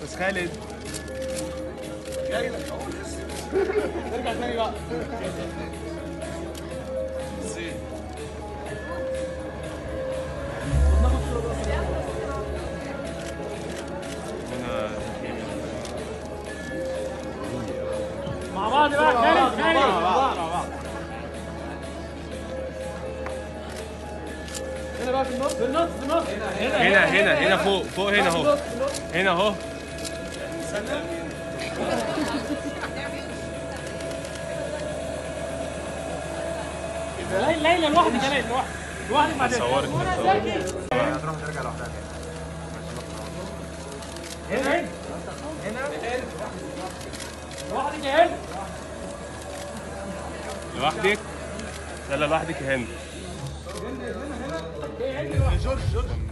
بس خالد جاي لك اهو لسه ارجع تاني بقى ازاي هنا مع بعض بقى خالد خالد مع بعض مع بعض هنا بقى في النص في النص في النص هنا هنا هنا فوق فوق هنا اهو هنا اهو ليلى ليلى لوحدك يا ليلى لوحدك لوحدك بعد صورك هنا هنا هنا لوحدك يا هند لوحدك يلا لوحدك يا هند جورج جورج